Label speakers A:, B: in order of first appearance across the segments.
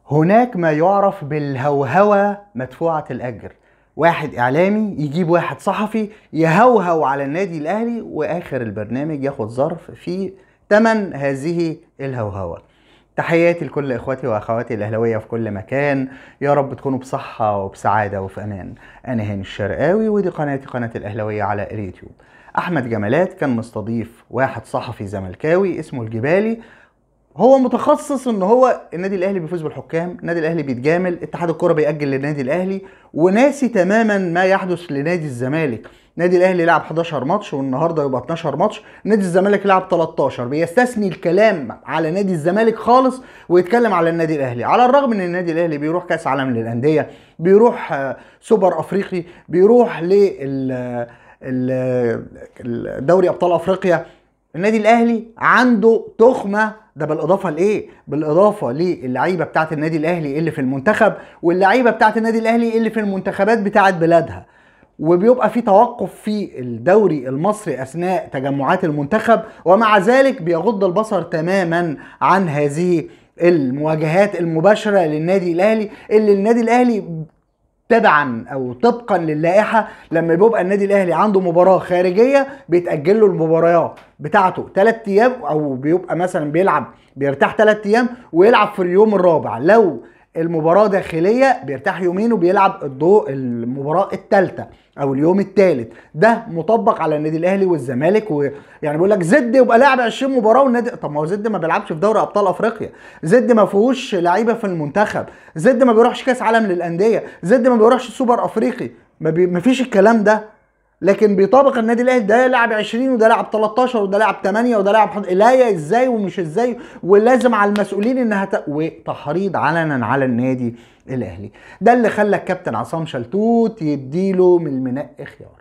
A: هناك ما يعرف بالهوهوة مدفوعة الأجر واحد إعلامي يجيب واحد صحفي يهوهو على النادي الأهلي وآخر البرنامج ياخد ظرف في تمن هذه الهوهوة تحياتي لكل إخواتي وأخواتي الأهلاوية في كل مكان يا رب تكونوا بصحة وبسعادة وفي أمان أنا هاني الشرقاوي ودي قناتي قناة الأهلاوية على اليوتيوب أحمد جمالات كان مستضيف واحد صحفي زملكاوي اسمه الجبالي هو متخصص ان هو النادي الاهلي بيفوز بالحكام النادي الاهلي بيتجامل اتحاد الكره بيأجل للنادي الاهلي وناسي تماما ما يحدث لنادي الزمالك نادي الاهلي لعب 11 ماتش والنهارده يبقى 12 ماتش نادي الزمالك لعب 13 بيستثني الكلام على نادي الزمالك خالص ويتكلم على النادي الاهلي على الرغم ان النادي الاهلي بيروح كاس عالم للانديه بيروح آه، سوبر افريقي بيروح لل ال- دوري ابطال افريقيا النادي الاهلي عنده تخمه ده بالاضافه لايه بالاضافه للعيبه بتاعه النادي الاهلي اللي في المنتخب واللعيبه بتاعه النادي الاهلي اللي في المنتخبات بتاعه بلادها وبيبقى في توقف في الدوري المصري اثناء تجمعات المنتخب ومع ذلك بيغض البصر تماما عن هذه المواجهات المباشره للنادي الاهلي اللي النادي الاهلي تبعا او طبقا للائحه لما بيبقى النادي الاهلي عنده مباراه خارجيه بيتاجل له المباريات بتاعته ثلاث ايام او بيبقى مثلا بيلعب بيرتاح ثلاث ايام ويلعب في اليوم الرابع لو المباراه داخليه بيرتاح يومين وبيلعب الضوء المباراه الثالثه او اليوم الثالث ده مطبق على النادي الاهلي والزمالك ويعني بيقول لك زد يبقى لاعب 20 مباراه والنادي طب ما هو زد ما بيلعبش في دوري ابطال افريقيا زد ما فيهوش لعيبه في المنتخب زد ما بيروحش كاس عالم للانديه زد ما بيروحش سوبر افريقي ما, بي... ما فيش الكلام ده لكن بيطابق النادي الاهلي ده لعب 20 وده لعب 13 وده لعب 8 وده لعب حد... لا يا ازاي ومش ازاي ولازم على المسؤولين انها ت... وتحريض علنا على النادي الاهلي ده اللي خلى الكابتن عصام شلتوت يديله من المنق خيار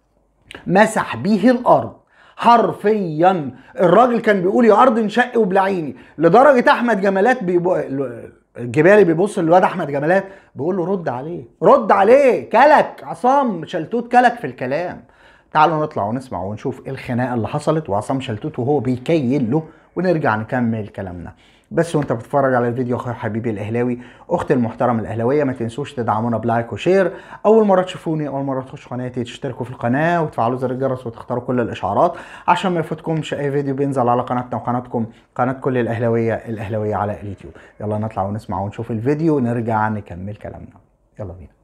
A: مسح بيه الارض حرفيا الراجل كان بيقول يا ارض انشقي وبلعيني لدرجه احمد جمالات بيبو... الجبالي بيبص للواد احمد جمالات بيقول له رد عليه رد عليه كلك عصام شلتوت كلك في الكلام تعالوا نطلع ونسمع ونشوف ايه الخناقه اللي حصلت وعصام شلتوت وهو بيكيل له ونرجع نكمل كلامنا بس وانت بتتفرج على الفيديو اخويا حبيبي الاهلاوي اختي المحترمه الاهلاويه ما تنسوش تدعمونا بلايك وشير اول مره تشوفوني اول مره تخشوا قناتي تشتركوا في القناه وتفعلوا زر الجرس وتختاروا كل الاشعارات عشان ما يفوتكمش اي فيديو بينزل على قناتنا وقناتكم قناه كل الاهلاويه الاهلاويه على اليوتيوب يلا نطلع ونسمع ونشوف الفيديو ونرجع نكمل كلامنا يلا بينا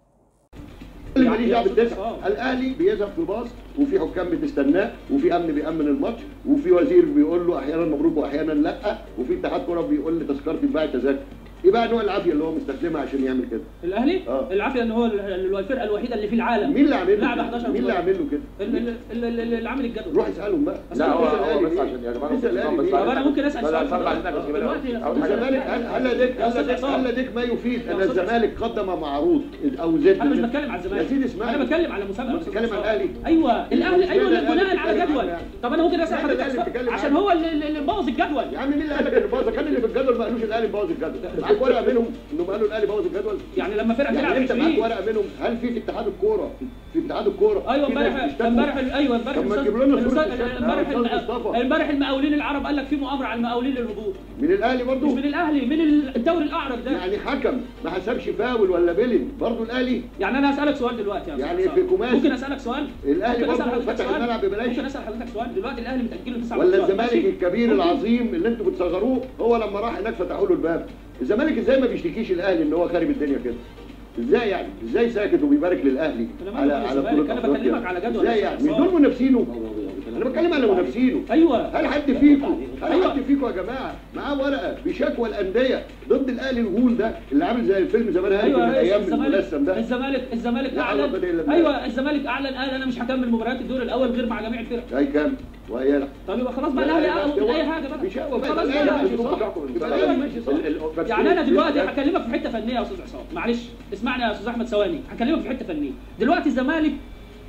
B: اللي ماليش دعوه بالتسعه الاهلي بيذهب في باص وفي حكام بتستناه وفي امن بيامن الماتش وفي وزير بيقول له احيانا مبروك واحيانا لا وفي اتحاد كره بيقول لي تذكرتي اتباع تذاكر ايه بقى نوع العافيه اللي هو مستخدمها عشان يعمل كده
C: الاهلي
B: آه.
C: العافيه ان هو ال- ال- الفرقه الوحيده اللي في العالم
B: مين اللي عامل له
C: لعب
B: كده؟
C: 11
B: مين اللي
C: بطولة.
B: عامل له كده
C: ال- ال- ال- ال- اللي عامل الجدول
B: روح اسالهم بقى
D: لا هو
B: اسأل
D: هو
B: الأهلي
D: بس
B: ليه؟
D: عشان يا جماعه
B: اسأل الأهلي
D: بس
B: ليه؟
C: طب انا ممكن اسال
D: لا، لا،
C: سؤال
D: اتفضل عليك بس كده.
C: دلوقتي
D: أول حاجة.
B: الزمالك هل هل لديك
C: يا
B: هل
C: أستاذ
B: لديك
C: عصام.
B: هل لديك ما يفيد
C: يا
B: ان
C: أستاذ
B: الزمالك قدم معروض او زد
C: انا مش بتكلم على
B: يا
C: الزمالك
B: سيدي اسمعني
C: انا بتكلم على مسابقه
B: أنت بتتكلم عن الأهلي.
C: ايوه الاهلي ايوه
B: اشمعنى
C: اللي
B: الأهلي
C: بناء على
B: بتتكلم
C: جدول
B: عنه؟
C: طب انا ممكن اسال
B: اشمعنى
C: حضرتك
B: الأهلي
C: سؤال؟
B: بتتكلم
C: عشان
B: عنه؟
C: هو اللي اللي بوظ الجدول
B: يا عم مين اللي قال لك ان باظ كان اللي في الجدول ما قالوش الاهلي بوظ الجدول معاك ورقه منهم انهم قالوا الاهلي بوظ الجدول
C: يعني لما فرقه تلعب
B: يعني انت معاك
C: 20
B: ورقه منهم هل في في اتحاد الكوره في اتحاد الكوره
C: ايوه
B: في ناس
C: امبارح
B: بتشتكوا؟
C: امبارح ايوه امبارح
B: طب ما
C: الأستاذ-
B: تجيب لنا صورة
C: الأستاذ-
B: الشكل.
C: امبارح
B: يا أستاذ مصطفى.
C: الم- امبارح المقاولين العرب قال لك في مؤامره على المقاولين للهبوط
B: من الاهلي برضه
C: مش من الاهلي من الدوري الاعرب ده
B: يعني حكم ما حسبش فاول ولا بيلن برضه الاهلي
C: يعني انا هسالك سؤال دلوقتي يا أستاذ
B: يعني
C: عصام.
B: في كوماسي.
C: ممكن اسالك سؤال
B: الأهلي
C: ممكن أسأل
B: برضه
C: حضرتك
B: فتح
C: سؤال؟
B: الملعب ببلاش.
C: ممكن اسال حضرتك سؤال دلوقتي الاهلي متاجل له 9
B: ولا
C: ماتشات.
B: الزمالك
C: ماشي؟
B: الكبير
C: ممكن.
B: العظيم اللي انتوا بتصغروه هو لما راح هناك فتحوا له الباب الزمالك ازاي ما بيشتكيش الاهلي ان هو خارب الدنيا كده ازاي يعني ازاي ساكت وبيبارك للاهلي
C: أنا مالي
B: على
C: ومال
B: على
C: الزمالك،
B: بطولة
C: أنا
B: أفريقيا؟
C: بكلمك على جدول
B: ازاي
C: يا
B: يعني
C: أستاذ
B: مش دول
C: عصام.
B: منافسينه انا بتكلم على منافسينه
C: ايوه
B: هل حد فيكم هل
C: أيوة.
B: حد فيكم يا جماعه معاه ورقه بشكوى الانديه ضد الاهلي الغول ده اللي عامل زي الفيلم زمان هاني
C: ايوه
B: من الايام
C: الزمالك
B: الملثم ده
C: الزمالك الزمالك
B: لا حول ولا قوة إلا
C: اعلن
B: بالله.
C: ايوه الزمالك اعلن قال انا مش هكمل مباريات الدور الاول غير مع جميع الفرق
B: اي كام وهيلعب
C: طب يبقى خلاص بقى الاهلي اقوى من اي حاجه بقى
B: بشكوى بقى
C: خلاص
B: الأهلي
C: بقى
B: ماشي صح يبقى الاهلي ماشي صح
C: يعني انا دلوقتي هكلمك في حته فنيه يا استاذ عصام معلش اسمعني يا استاذ احمد ثواني هكلمك في حته فنيه دلوقتي الزمالك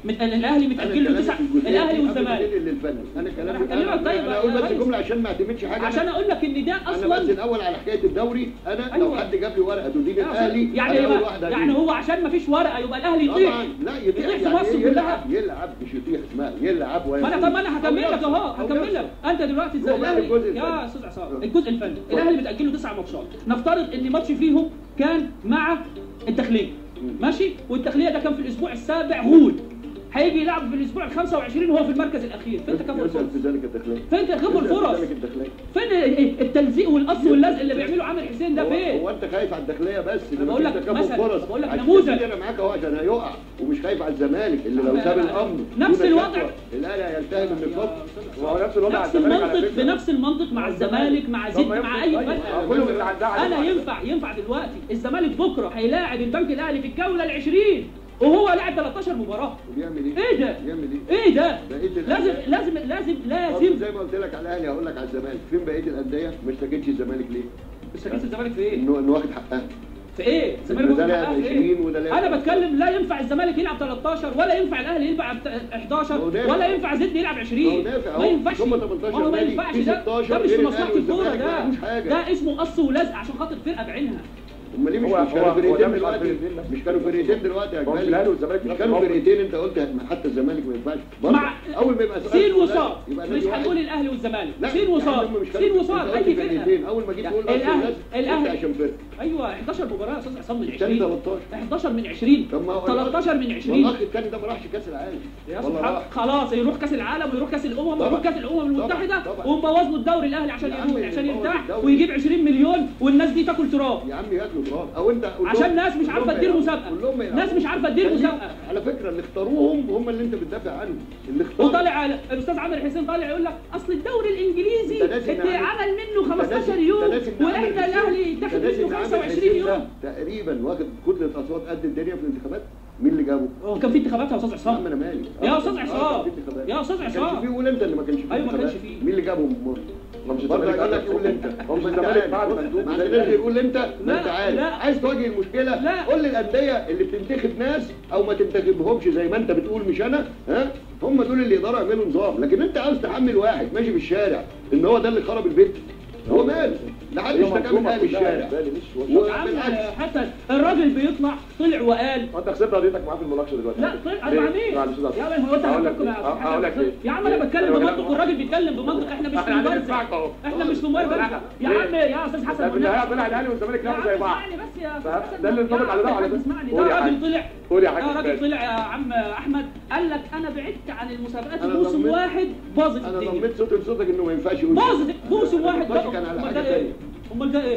C: مت... الاهلي
B: انا
C: متاجل له
B: كلامي
C: تسع
B: في الجزئية
C: الاهلي
B: دي قبل
C: والزمالك
B: دليل للفني انا كلامي
C: أنا هكلمك طيب
B: انا
C: يا
B: اقول بس
C: ريس.
B: جمله عشان ما اعتمدش حاجه
C: عشان اقول لك ان ده
B: انا بس
C: اصلا
B: الاول على حكايه الدوري انا لو
C: أيوة.
B: حد جاب لي ورقه تدين الاهلي
C: يعني
B: أنا أول
C: إيه
B: واحد
C: بقى؟
B: هجيب.
C: يعني هو عشان ما فيش ورقه يبقى الاهلي يطيح
B: طبعا لا يطيح
C: يطيح في
B: يعني
C: مصر
B: إيه؟
C: كلها
B: يلعب يلعب مش يطيح اسمها يلعب
C: ما انا طب ما انا هكمل لك اهو هكمل لك انت دلوقتي
B: هو بقى
C: الاهلي
B: الجزء
C: يا
B: الفني.
C: استاذ عصام
B: آه.
C: الجزء الفني الاهلي متاجل له تسع ماتشات نفترض ان ماتش فيهم كان مع الداخليه ماشي والداخليه ده كان في الاسبوع السابع غول هيجي يلعب في الاسبوع ال 25 وهو في المركز الاخير فين تكافؤ الفرص
B: في ذلك الداخليه
C: فين تكافؤ الفرص
B: ذلك الداخليه
C: فين التلزيق والقص واللزق اللي بيعمله عامر حسين ده
B: هو-
C: فين
B: هو انت خايف على الداخليه بس
C: أنا بقول لك
B: تكافؤ
C: مثلا،
B: فرص
C: بقول لك
B: عشان
C: نموذج.
B: كده انا معاك اهو عشان هيقع ومش خايف على الزمالك اللي لو
C: لا،
B: ساب
C: لا، لا.
B: الامر
C: نفس
B: دون
C: الوضع.
B: شكوى، الاهلي هيلتهب من الفضل
D: وهو نفس الوضع على
C: نفس
D: الزمالك على
C: المنطق
D: فكرة.
C: بنفس المنطق مع الزمالك مع زد
D: طب ما
C: مع
D: يمكن-
C: اي
D: أيوة.
C: فرقه
D: كله بيتعدى عليه
C: انا
D: بعد
C: ينفع ينفع دلوقتي الزمالك بكره هيلاعب البنك الاهلي في الجوله ال 20 وهو لاعب 13 مباراه
B: بيعمل ايه؟
C: ايه ده؟
B: بيعمل ايه؟
C: ايه ده؟
B: بقية الأندية.
C: لازم لازم لازم
B: برضه
C: لازم
B: زي ما قلت لك على الاهلي هقول لك على الزمالك فين بقيه الانديه ما اشتكتش الزمالك ليه؟
C: استفيد الزمالك في ايه؟
B: انه انه واخد حقها
C: في ايه؟ الزمالك
B: ده
C: واخد
B: لاعب
C: حقها في
B: 20
C: ايه؟
B: وده لاعب
C: انا بتكلم لا ينفع الزمالك يلعب 13 ولا ينفع الاهلي يلعب
B: هو
C: 11
B: دافع.
C: ولا ينفع زد يلعب 20
B: هو دافع
C: ما
B: أهو.
C: ينفعش
B: هم 18
C: ما هو ما
B: نادي،
C: ينفعش
B: في
C: ده
B: 16
C: ده مش
B: غير
C: في
B: الأهلي
C: مصلحه الكوره
B: والزمالك ما
C: ده
B: يعملوش حاجة.
C: ده اسمه قص ولزق عشان خاطر فرقه بعينها
B: هم ليه مش
D: هو-
B: مش
D: هو-
B: كانوا
D: هو ده
B: فرقتين
D: مش
B: دلوقتي
D: فرقتين بس.
B: مش كانوا فرقتين دلوقتي يا
D: هو مش
B: جمال
D: الأهلي والزمالك
B: مش
D: نفس
B: كانوا
D: الوضع.
B: فرقتين انت قلت حتى الزمالك ما ينفعش برضه
C: مع
B: اول ما يبقى سؤال
C: سين
B: سؤال
C: وصاد
B: يبقى
C: مش
B: نادي واحد.
C: هنقول الاهلي والزمالك
B: لا
C: سين
B: يعني
C: وصاد
B: هم مش
C: سين
B: كانوا-
C: وصاد
B: أنت
C: اي
B: قلت
C: فرقه
B: فرقتين اول ما جيت تقول اصل
C: الأهلي-
B: الناس
C: الأهلي-
B: قلت عشان فرقه
C: ايوه 11 مباراه يا استاذ عصام من
B: تاني
C: 20
B: 13
C: 11 من 20
B: طب ما هو
C: 13 من 20
B: والاخ الثاني ده ما راحش كاس العالم
C: يا
B: والله
C: سبحان
B: راح
C: خلاص يروح كاس العالم ويروح كاس الامم
B: طبعا.
C: ويروح كاس الامم المتحده
B: طبعا. طبعا.
C: ومبوظ له الدوري الاهلي عشان
B: يا عم
C: يروح عشان
B: يبوظ
C: يرتاح
B: الدوري.
C: ويجيب 20 مليون والناس دي تاكل تراب
B: يا عم ياكلوا تراب او انت قول
C: عشان
B: لهم-
C: ناس مش
B: قول
C: عارفه
B: لهم
C: تدير
B: يلعبوا.
C: مسابقه
B: قول لهم يلعبوا.
C: ناس مش عارفه تدير
B: خليهم-
C: مسابقه
B: على فكره اللي اختاروهم هم اللي انت بتدافع عنهم اللي اختاروهم
C: وطالع على- الاستاذ عامر حسين طالع يقول لك اصل الدوري الانجليزي
B: أنت ناسي إن
C: اللي
B: عامل-
C: عمل منه
B: أنت
C: 15
B: ناسي-
C: يوم
B: أنت ناسي إن عامل
C: واحنا
B: حسين-
C: الاهلي
B: أنت
C: تاخد
B: ناسي
C: منه
B: إن عامل
C: 25
B: حسين ده
C: يوم
B: تقريبا واخد كتله اصوات قد الدنيا في الانتخابات مين اللي جابه؟
C: هو كان في انتخابات يا استاذ
B: يا
C: عصام
B: عم انا مالي
C: يا
B: آه،
C: أستاذ
B: آه،
C: عصام.
B: كان في انتخابات.
C: يا أستاذ
B: ما كانش
C: عصام.
B: فيه قول انت اللي ما كانش فيه
C: أيوة، ما كانش
B: انتخابات.
C: فيه.
B: مين اللي جابهم مر
D: هو مش
B: برضه
D: الزمالك
B: يقول لك
D: عارف.
B: قول انت
D: هو مش
B: ما انت
D: الزمالك
B: عارف.
D: بعد
B: بص،
D: مندوب
B: ما
D: زي
B: عندناش يقول انت ما
C: لا،
B: انت عارف
C: لا.
B: عايز تواجه المشكله
C: لا.
B: قول للانديه اللي بتنتخب ناس او ما تنتخبهمش زي ما انت بتقول مش انا ها هم دول اللي يقدروا يعملوا نظام لكن انت عاوز تحمل واحد ماشي في الشارع ان هو ده اللي خرب البيت هو ماله لا حد
D: هي
B: اشتكى من
D: منظومة
B: اهل
D: كلها
B: الشارع
D: بالي مش هو
B: و-
C: يا عم
B: بالعكس.
C: حسن الراجل بيطلع طلع وقال
D: انت خسرت قضيتك معاه في المناقشه دلوقتي
C: لا طلع
D: ليه؟
C: مع مين؟
D: مع الاستاذ
C: يا
D: عصام.
C: عم هو انت
D: هقول لك
C: هتحكم
D: ليه؟
C: يا
D: هقول- هقول لك ليه؟
C: يا عم انا
D: ليه؟
C: بتكلم
D: أيوة يا
C: بمنطق
D: جماعة.
C: والراجل بيتكلم بمنطق احنا مش في
D: احنا قاعدين
C: مبارزه
D: نسمعك اهو
C: احنا مش في مبارزه يا
D: ليه؟
C: عم يا استاذ حسن
D: في النهايه
C: والنبي.
D: طلع الاهلي والزمالك
C: يا عم
D: لعبوا زي بعض
C: اسمعني بس يا
D: فاهم؟
C: أستاذ
D: ده اللي
C: حسن.
D: انطبق على ده
C: يا
D: وعلى
C: حاج
D: ده.
C: اسمعني
D: قول
C: ده
D: يا
C: راجل
D: حاج.
C: طلع
D: قول يا حاج
C: ده راجل
D: ماشي.
C: طلع يا عم احمد قال لك انا بعدت عن المسابقات
B: أنا
C: موسم
B: ضمنت-
C: واحد باظت
B: انا
C: الدنيا
B: ضميت صوت لصوتك انه ما ينفعش يقول
C: باظت
B: كده.
C: موسم واحد
B: النقاش
C: بقى
B: كان على
C: امال
B: حاجه
C: ده ايه؟
B: ثانيه
C: امال ده ايه؟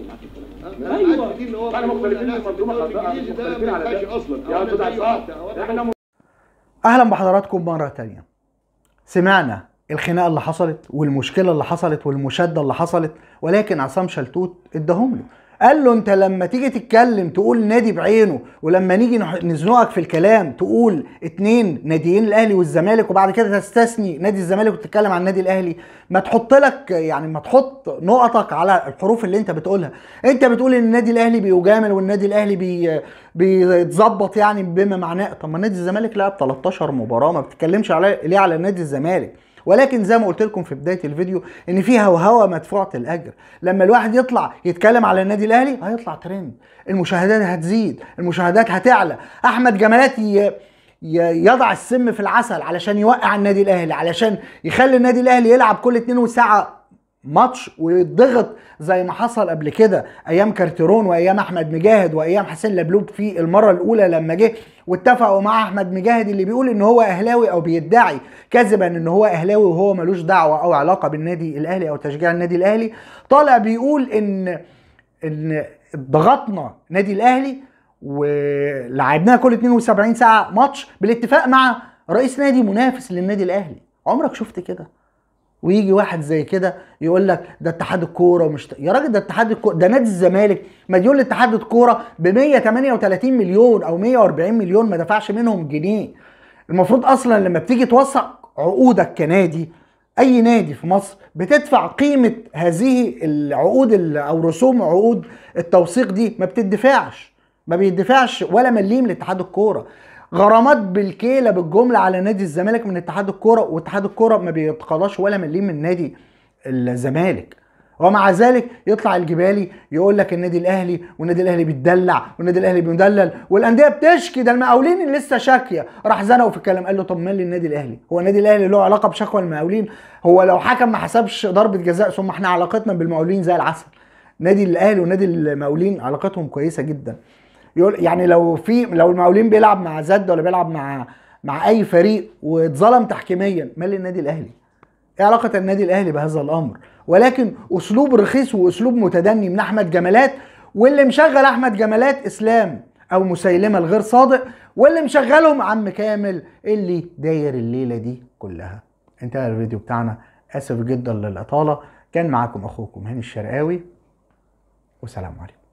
B: انا
C: أيوة.
B: معاك في دي ان هو
D: احنا مختلفين في المنظومه
B: الدوري
D: خاصه
B: الانجليزي ده
D: مختلفين
B: ما
D: على
B: ينفعش
D: ده
B: اصلا
D: يا
B: أو
D: استاذ
B: أنا زي
D: عصام
B: واحدة، أو أنا
D: احنا
A: اهلا بحضراتكم مره تانية سمعنا الخناقه اللي حصلت والمشكله اللي حصلت والمشاده اللي حصلت ولكن عصام شلتوت اداهم له قال له انت لما تيجي تتكلم تقول نادي بعينه ولما نيجي نح- نزنقك في الكلام تقول اتنين ناديين الاهلي والزمالك وبعد كده تستثني نادي الزمالك وتتكلم عن النادي الاهلي ما تحط لك يعني ما تحط نقطك على الحروف اللي انت بتقولها انت بتقول ان النادي الاهلي بيجامل والنادي الاهلي بي بيتظبط يعني بما معناه طب ما نادي الزمالك لعب 13 مباراه ما بتتكلمش على ليه على نادي الزمالك ولكن زي ما قلت لكم في بدايه الفيديو ان في هوهوه مدفوعه الاجر لما الواحد يطلع يتكلم على النادي الاهلي هيطلع ترند المشاهدات هتزيد المشاهدات هتعلى احمد جمالات ي... ي- يضع السم في العسل علشان يوقع النادي الاهلي علشان يخلي النادي الاهلي يلعب كل 2 ساعه ماتش ويضغط زي ما حصل قبل كده ايام كارتيرون وايام احمد مجاهد وايام حسين لبلوب في المره الاولى لما جه واتفقوا مع احمد مجاهد اللي بيقول ان هو اهلاوي او بيدعي كذبا ان هو اهلاوي وهو ملوش دعوه او علاقه بالنادي الاهلي او تشجيع النادي الاهلي طالع بيقول ان ان ضغطنا نادي الاهلي ولعبناه كل 72 ساعه ماتش بالاتفاق مع رئيس نادي منافس للنادي الاهلي عمرك شفت كده ويجي واحد زي كده يقول لك ده اتحاد الكوره ومش يا راجل ده اتحاد الكوره ده نادي الزمالك مديون لاتحاد الكوره ب 138 مليون او 140 مليون ما دفعش منهم جنيه المفروض اصلا لما بتيجي توثق عقودك كنادي اي نادي في مصر بتدفع قيمه هذه العقود ال- او رسوم عقود التوثيق دي ما بتدفعش ما بيدفعش ولا مليم لاتحاد الكوره غرامات بالكيله بالجمله على نادي الزمالك من اتحاد الكوره واتحاد الكوره ما بيتقاضاش ولا مليم من نادي الزمالك ومع ذلك يطلع الجبالي يقول لك النادي الاهلي والنادي الاهلي بيتدلع والنادي الاهلي بيدلل والانديه بتشكي ده المقاولين اللي لسه شاكيه راح زنقوا في الكلام قال له طب مال النادي الاهلي هو النادي الاهلي له علاقه بشكوى المقاولين هو لو حكم ما حسبش ضربه جزاء ثم احنا علاقتنا بالمقاولين زي العسل نادي الاهلي ونادي المقاولين علاقتهم كويسه جدا يقول يعني لو في لو المقاولين بيلعب مع زد ولا بيلعب مع مع اي فريق واتظلم تحكيميا مال النادي الاهلي ايه علاقه النادي الاهلي بهذا الامر ولكن اسلوب رخيص واسلوب متدني من احمد جمالات واللي مشغل احمد جمالات اسلام او مسيلمه الغير صادق واللي مشغلهم عم كامل اللي داير الليله دي كلها انتهى الفيديو بتاعنا اسف جدا للاطاله كان معاكم اخوكم هاني الشرقاوي وسلام عليكم